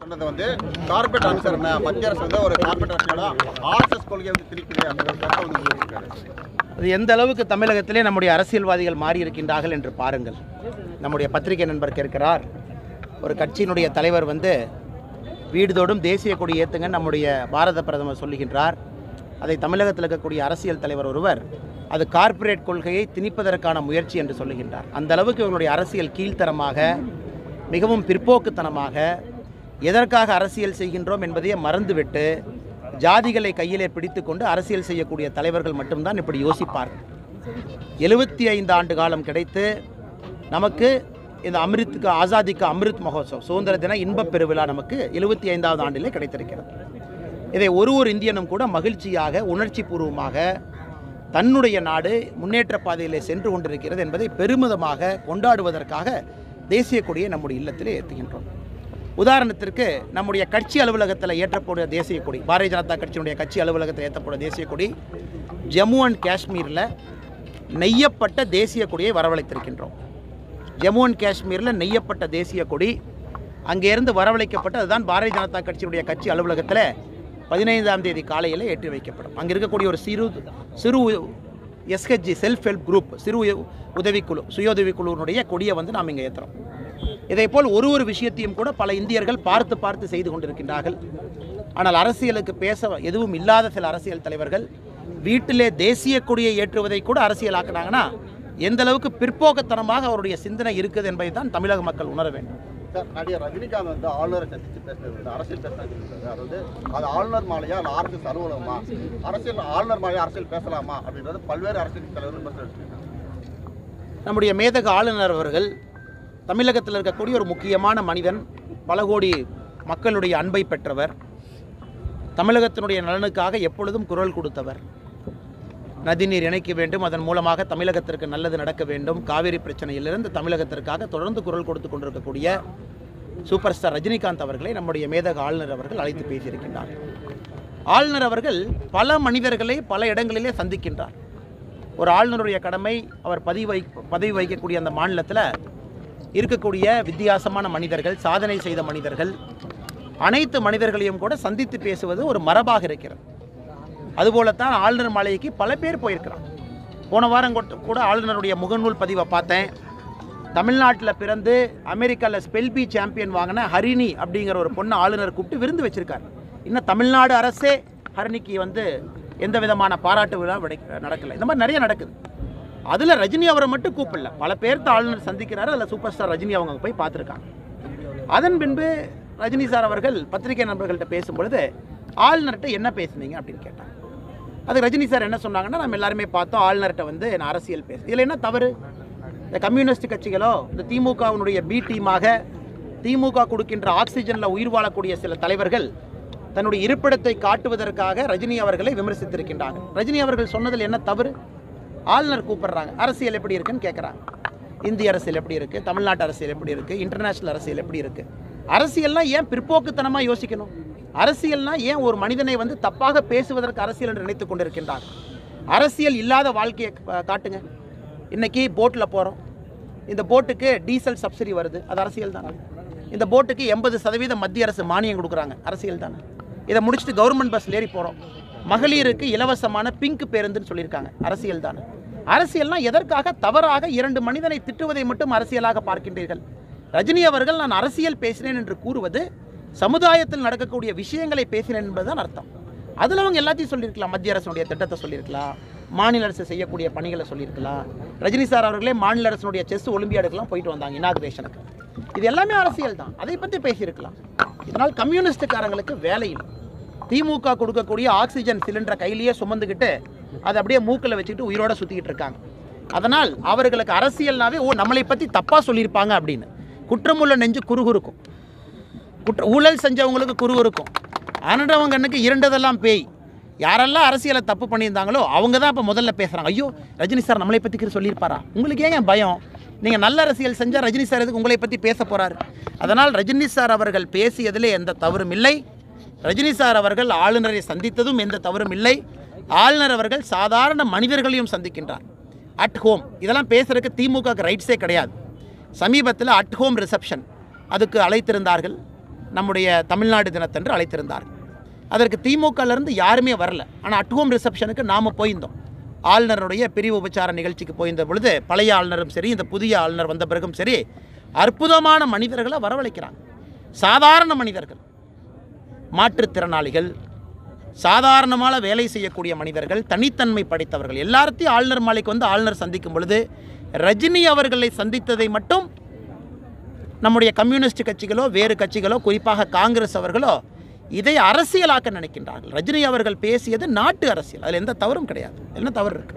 சொன்னது வந்து corporate officer மத்திய அரசு வந்து ஒரு கார்பரேட் ஆஃபீஸரோட ஆர்எஸ்எஸ் கொள்கையை வந்து திணிக்குது அந்த ஒரு கருத்தை வந்து சொல்லியிருக்காரு அது எந்த அளவுக்கு தமிழகத்திலே நம்முடைய அரசியல்வாதிகள் மாறி இருக்கின்றார்கள் என்று பாருங்கள் நம்முடைய பத்திரிகை நண்பர் கேட்கிறார் ஒரு கட்சியினுடைய தலைவர் வந்து வீடுதோடும் தேசிய கொடி ஏற்றுங்க நம்முடைய பாரத பிரதமர் சொல்லுகின்றார் அதை தமிழகத்தில் இருக்கக்கூடிய அரசியல் தலைவர் ஒருவர் அது கார்ப்பரேட் கொள்கையை திணிப்பதற்கான முயற்சி என்று சொல்லுகின்றார் அந்த அளவுக்கு இவங்களுடைய அரசியல் கீழ்த்தரமாக மிகவும் பிற்போக்குத்தனமாக எதற்காக அரசியல் செய்கின்றோம் என்பதையே மறந்துவிட்டு ஜாதிகளை கையிலே பிடித்துக்கொண்டு அரசியல் செய்யக்கூடிய தலைவர்கள் மட்டும்தான் இப்படி யோசிப்பார்கள் எழுபத்தி ஐந்து ஆண்டு காலம் கிடைத்து நமக்கு இந்த அமிர்துக்கு ஆசாதிக்கு அமிர்த் மகோத்சவ் சுதந்திர தின இன்பப் பெருவிழா நமக்கு எழுபத்தி ஐந்தாவது ஆண்டிலே கிடைத்திருக்கிறது இதை ஒரு ஒரு இந்தியனும் கூட மகிழ்ச்சியாக உணர்ச்சி பூர்வமாக தன்னுடைய நாடு முன்னேற்ற பாதையிலே சென்று கொண்டிருக்கிறது என்பதை பெருமிதமாக கொண்டாடுவதற்காக தேசிய கொடியை நம்முடைய இல்லத்திலே ஏற்றுகின்றோம் உதாரணத்திற்கு நம்முடைய கட்சி அலுவலகத்தில் ஏற்றக்கூடிய தேசிய கொடி பாரதிய ஜனதா கட்சியினுடைய கட்சி அலுவலகத்தில் ஏற்றப்பட்ட தேசிய கொடி ஜம்மு அண்ட் காஷ்மீரில் நெய்யப்பட்ட தேசிய கொடியை வரவழைத்திருக்கின்றோம் ஜம்மு அண்ட் காஷ்மீரில் நெய்யப்பட்ட தேசிய கொடி அங்கேருந்து வரவழைக்கப்பட்டு அதுதான் பாரதிய ஜனதா கட்சியினுடைய கட்சி அலுவலகத்தில் பதினைந்தாம் தேதி காலையில் ஏற்றி வைக்கப்படும் அங்கே இருக்கக்கூடிய ஒரு சிறு சிறு எஸ்ஹெச்ஜி செல்ஃப் ஹெல்ப் குரூப் சிறு உ- உதவிக்குழு சுய உதவிக்குழுவினுடைய கொடியை வந்து நாம் இங்கே ஏற்றுறோம் இதேபோல் ஒரு ஒரு விஷயத்தையும் கூட பல இந்தியர்கள் பார்த்து பார்த்து செய்து கொண்டிருக்கின்றார்கள் ஆனால் அரசியலுக்கு பேச எதுவும் இல்லாத சில அரசியல் தலைவர்கள் வீட்டிலே தேசிய கொடியை ஏற்றுவதை கூட அரசியலாக்குனாங்கன்னா எந்த அளவுக்கு பிற்போக்குத்தனமாக அவருடைய சிந்தனை இருக்குது என்பதை தான் தமிழக மக்கள் உணர வேண்டும் சார் நடிகர் ரஜினிகாந்த் வந்து ஆளுநரை சந்தித்து பேசுனது வந்து அரசியல் பேசுனது சொல்றாரு. அதாவது அது ஆளுநர் மாலையா இல்லை ஆர்எஸ்எஸ் அலுவலகமா அரசியல் ஆளுநர் மாலையா அரசியல் பேசலாமா அப்படின்றது பல்வேறு அரசியல் தலைவர்கள் விமர்சனம் நம்முடைய மேதக ஆளுநர் அவர்கள் தமிழகத்தில் இருக்கக்கூடிய ஒரு முக்கியமான மனிதன் பல கோடி மக்களுடைய அன்பை பெற்றவர் தமிழகத்தினுடைய நலனுக்காக எப்பொழுதும் குரல் கொடுத்தவர் நதிநீர் இணைக்க வேண்டும் அதன் மூலமாக தமிழகத்திற்கு நல்லது நடக்க வேண்டும் காவிரி பிரச்சனையிலிருந்து தமிழகத்திற்காக தொடர்ந்து குரல் கொடுத்து கொண்டிருக்கக்கூடிய சூப்பர் ஸ்டார் ரஜினிகாந்த் அவர்களை நம்முடைய மேதக ஆளுநர் அவர்கள் அழைத்து பேசியிருக்கின்றார் ஆளுநர் அவர்கள் பல மனிதர்களை பல இடங்களிலே சந்திக்கின்றார் ஒரு ஆளுநருடைய கடமை அவர் பதவி வை பதவி வகிக்கக்கூடிய அந்த மாநிலத்தில் இருக்கக்கூடிய வித்தியாசமான மனிதர்கள் சாதனை செய்த மனிதர்கள் அனைத்து மனிதர்களையும் கூட சந்தித்து பேசுவது ஒரு மரபாக இருக்கிறது அதுபோலத்தான் ஆளுநர் மாளிகைக்கு பல பேர் போயிருக்கிறான் போன வாரம் கூட- கூட ஆளுநருடைய முகநூல் பதிவை பார்த்தேன் தமிழ்நாட்டில் பிறந்து அமெரிக்காவில் ஸ்பெல்பி சாம்பியன் வாங்கின ஹரிணி அப்படிங்கிற ஒரு பொண்ணை ஆளுநர் கூப்பிட்டு விருந்து வச்சிருக்காரு இன்னும் தமிழ்நாடு அரசே ஹரிணிக்கு வந்து எந்த விதமான பாராட்டு விழா விடை நடக்கலை இந்த மாதிரி நிறைய நடக்குது அதில் ரஜினி அவரை மட்டும் கூப்பிடல பல பேர்த்த ஆளுநர் சந்திக்கிறாரு அதில் சூப்பர் ஸ்டார் ரஜினி அவங்க போய் பார்த்துருக்காங்க அதன் பின்பு ரஜினி சார் அவர்கள் பத்திரிகை நண்பர்கள்ட்ட பேசும்பொழுது ஆளுநர்கிட்ட என்ன பேசுனீங்க அப்படின்னு கேட்டாங்க அது ரஜினி சார் என்ன சொன்னாங்கன்னா நம்ம எல்லாருமே பார்த்தோம் ஆளுநர்கிட்ட வந்து நான் அரசியல் பேச இதில் என்ன தவறு இந்த கம்யூனிஸ்ட் கட்சிகளோ இந்த திமுகவினுடைய பி டீமாக திமுக கொடுக்கின்ற ஆக்சிஜனில் உயிர் வாழக்கூடிய சில தலைவர்கள் தன்னுடைய இருப்பிடத்தை காட்டுவதற்காக ரஜினி அவர்களை விமர்சித்திருக்கின்றாங்க ரஜினி அவர்கள் சொன்னதில் என்ன தவறு ஆளுநர் கூப்பிடுறாங்க அரசியல் எப்படி இருக்குன்னு கேட்குறாங்க இந்திய அரசியல் எப்படி இருக்குது தமிழ்நாட்டு அரசியல் எப்படி இருக்குது இன்டர்நேஷ்னல் அரசியல் எப்படி இருக்குது அரசியல்லாம் ஏன் பிற்போக்குத்தனமாக யோசிக்கணும் அரசியல்னா ஏன் ஒரு மனிதனை வந்து தப்பாக பேசுவதற்கு அரசியல் என்று நினைத்து கொண்டிருக்கின்றார் அரசியல் இல்லாத வாழ்க்கையை கா- காட்டுங்க இன்னைக்கு போட்டில் போகிறோம் இந்த போட்டுக்கு டீசல் சப்சிடி வருது அது அரசியல் தானே இந்த போட்டுக்கு எண்பது சதவீதம் மத்திய அரசு மானியம் கொடுக்குறாங்க அரசியல் தானே இதை முடிச்சுட்டு கவர்மெண்ட் பஸ்ல ஏறி போகிறோம் மகளிருக்கு இலவசமான பிங்க் பேருந்துன்னு சொல்லியிருக்காங்க அரசியல் தானே அரசியல்னா எதற்காக தவறாக இரண்டு மனிதனை திட்டுவதை மட்டும் அரசியலாக பார்க்கின்றீர்கள் ரஜினி அவர்கள் நான் அரசியல் பேசினேன் என்று கூறுவது சமுதாயத்தில் நடக்கக்கூடிய விஷயங்களை பேசினேன் என்பதுதான் அர்த்தம் அதில் அவங்க எல்லாத்தையும் சொல்லியிருக்கலாம் மத்திய அரசுடைய திட்டத்தை சொல்லியிருக்கலாம் மாநில அரசு செய்யக்கூடிய பணிகளை சொல்லியிருக்கலாம் ரஜினி சார் அவர்களே மாநில அரசினுடைய செஸ் ஒலிம்பியாடுக்கெல்லாம் போயிட்டு வந்தாங்க இனாகுரேஷனுக்கு இது எல்லாமே அரசியல் தான் அதை பற்றி பேசியிருக்கலாம் இதனால் கம்யூனிஸ்டுக்காரங்களுக்கு வேலை இல்லை திமுக கொடுக்கக்கூடிய ஆக்சிஜன் சிலிண்டரை கையிலேயே சுமந்துக்கிட்டு அதை அப்படியே மூக்கில் வச்சுக்கிட்டு உயிரோட சுற்றிக்கிட்டு இருக்காங்க அதனால் அவர்களுக்கு அரசியல்னாவே ஓ நம்மளை பற்றி தப்பாக சொல்லியிருப்பாங்க அப்படின்னு குற்றமுள்ள நெஞ்சு குறுகுறுக்கும் குற்ற ஊழல் செஞ்சவங்களுக்கு குரு இருக்கும் ஆனடவங்க கண்ணுக்கு இரண்டதெல்லாம் பேய் யாரெல்லாம் அரசியலை தப்பு பண்ணியிருந்தாங்களோ அவங்க தான் இப்போ முதல்ல பேசுகிறாங்க ஐயோ ரஜினி சார் நம்மளை பற்றி சொல்லியிருப்பாரா உங்களுக்கு ஏன் பயம் நீங்கள் நல்ல அரசியல் செஞ்சால் ரஜினி சார் எதுக்கு உங்களை பற்றி பேச போகிறாரு அதனால் ரஜினி சார் அவர்கள் பேசியதிலே எந்த தவறும் இல்லை ரஜினி சார் அவர்கள் ஆளுநரை சந்தித்ததும் எந்த தவறும் இல்லை ஆளுநர் அவர்கள் சாதாரண மனிதர்களையும் சந்திக்கின்றார் அட் ஹோம் இதெல்லாம் பேசுறதுக்கு திமுக ரைட்ஸே கிடையாது சமீபத்தில் அட் ஹோம் ரிசப்ஷன் அதுக்கு அழைத்திருந்தார்கள் நம்முடைய தமிழ்நாடு தினத்தன்று அழைத்திருந்தார் அதற்கு திமுகலேருந்து யாருமே வரல ஆனால் அட் ஹோம் ரிசப்ஷனுக்கு நாம் போயிருந்தோம் ஆளுநருடைய பிரிவு உபச்சார நிகழ்ச்சிக்கு போயிருந்த பொழுது பழைய ஆளுநரும் சரி இந்த புதிய ஆளுநர் வந்த பிறகும் சரி அற்புதமான மனிதர்களை வரவழைக்கிறாங்க சாதாரண மனிதர்கள் மாற்றுத்திறனாளிகள் சாதாரணமான வேலை செய்யக்கூடிய மனிதர்கள் தனித்தன்மை படைத்தவர்கள் எல்லாத்தையும் ஆளுநர் மாலைக்கு வந்து ஆளுநர் சந்திக்கும் பொழுது ரஜினி அவர்களை சந்தித்ததை மட்டும் நம்முடைய கம்யூனிஸ்ட் கட்சிகளோ வேறு கட்சிகளோ குறிப்பாக காங்கிரஸ் அவர்களோ இதை அரசியலாக்க நினைக்கின்றார்கள் ரஜினி அவர்கள் பேசியது நாட்டு அரசியல் அதில் எந்த தவறும் கிடையாது என்ன தவறு இருக்கு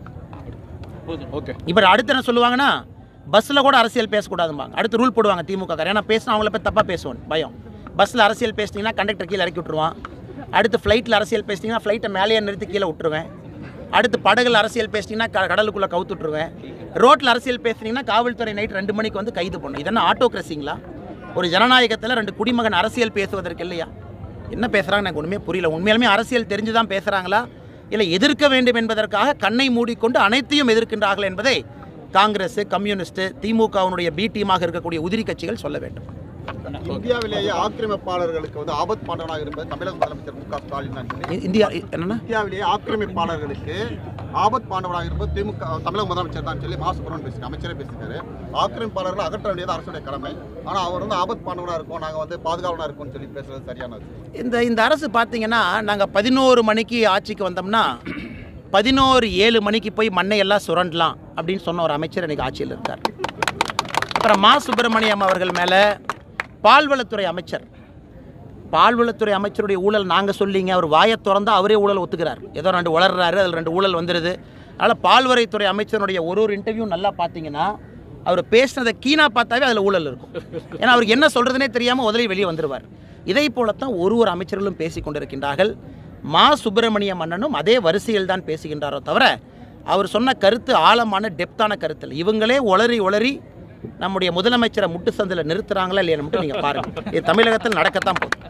ஓகே இப்போ அடுத்து என்ன சொல்லுவாங்கன்னா பஸ்ஸில் கூட அரசியல் பேசக்கூடாதும்பாங்க அடுத்து ரூல் போடுவாங்க திமுக காரர். ஏன்னா பேசினா அவங்கள போய் தப்பாக பேசுவோம் பயம் பஸ்ஸில் அரசியல் பேசினீங்கன்னா கண்டக்டர் கீழே இறக்கி விட்டுருவான் அடுத்து ஃப்ளைட்டில் அரசியல் பேசினீங்கன்னா ஃப்ளைட்டை மேலேயே நிறுத்தி கீழே விட்டுருவேன் அடுத்து படகுல அரசியல் பேசினீங்கன்னா க கடலுக்குள்ளே கவுத்து விட்டுருவேன் ரோட்டில் அரசியல் பேசுனீங்கன்னா காவல்துறை நைட் ரெண்டு மணிக்கு வந்து கைது பண்ணும் இதென்ன ஆட்டோக்ரஸிங்களா ஒரு ஜனநாயகத்தில் ரெண்டு குடிமகன் அரசியல் பேசுவதற்கு இல்லையா என்ன பேசுகிறாங்க எனக்கு ஒன்றுமே புரியல உண்மையாலுமே அரசியல் தெரிஞ்சு தான் பேசுகிறாங்களா இல்லை எதிர்க்க வேண்டும் என்பதற்காக கண்ணை மூடிக்கொண்டு அனைத்தையும் எதிர்க்கின்றார்கள் என்பதை காங்கிரஸ் கம்யூனிஸ்ட் திமுகவினுடைய பி டீமாக இருக்கக்கூடிய உதிரி கட்சிகள் சொல்ல வேண்டும் இந்தியாவிலேயே ஆக்கிரமிப்பாளர்களுக்கு வந்து ஆபத் பாண்டவனாக இருப்பது தமிழக முதலமைச்சர் மு க ஸ்டாலின் தான் சொல்லி இ- இந்தியா இ- என்னன்னா இந்தியாவிலேயே ஆக்கிரமிப்பாளர்களுக்கு ஆபத் பாண்டவனாக இருப்பது திமுக தமிழக முதலமைச்சர் தான் சொல்லி மா சுப்பிரமணியன் பேசியிருக்காரு அமைச்சரே பேசியிருக்காரு ஆக்கிரமிப்பாளர்களை அகற்ற வேண்டியது அரசுடைய கடமை ஆனால் அவர் வந்து ஆபத் பாண்டவனாக இருக்கோம் நாங்கள் வந்து பாதுகாவலனாக இருக்கோம்னு சொல்லி பேசுறது சரியானது இந்த இந்த அரசு பார்த்தீங்கன்னா நாங்கள் பதினோரு மணிக்கு ஆட்சிக்கு வந்தோம்னா பதினோரு ஏழு மணிக்கு போய் மண்ணை எல்லாம் சுரண்டலாம் அப்படின்னு சொன்ன ஒரு அமைச்சர் இன்னைக்கு ஆட்சியில் இருக்கார் அப்புறம் மா சுப்பிரமணியம் அவர்கள் மேலே பால்வளத்துறை அமைச்சர் பால்வளத்துறை அமைச்சருடைய ஊழல் நாங்கள் சொல்லிங்க அவர் வாயை திறந்தா அவரே ஊழல் ஒத்துக்கிறார் ஏதோ ரெண்டு வளர்றாரு அதில் ரெண்டு ஊழல் வந்துடுது அதனால் பால்வரைத்துறை அமைச்சருடைய ஒரு ஒரு இன்டர்வியூ நல்லா பார்த்தீங்கன்னா அவர் பேசினதை கீனா பார்த்தாவே அதில் ஊழல் இருக்கும் ஏன்னா அவருக்கு என்ன சொல்கிறதுனே தெரியாமல் உதவி வெளியே வந்துடுவார் இதை போலத்தான் ஒரு ஒரு அமைச்சர்களும் பேசி கொண்டிருக்கின்றார்கள் மா சுப்பிரமணியம் அண்ணனும் அதே வரிசையில் தான் பேசுகின்றாரோ தவிர அவர் சொன்ன கருத்து ஆழமான டெப்த்தான கருத்து இல்லை இவங்களே உளறி உளறி நம்முடைய முதலமைச்சரை முட்டு சந்தில் நிறுத்துறாங்களா இல்லையா மட்டும் நீங்கள் பாருங்கள் இது தமிழகத்தில் நடக்கத்தான் போகுது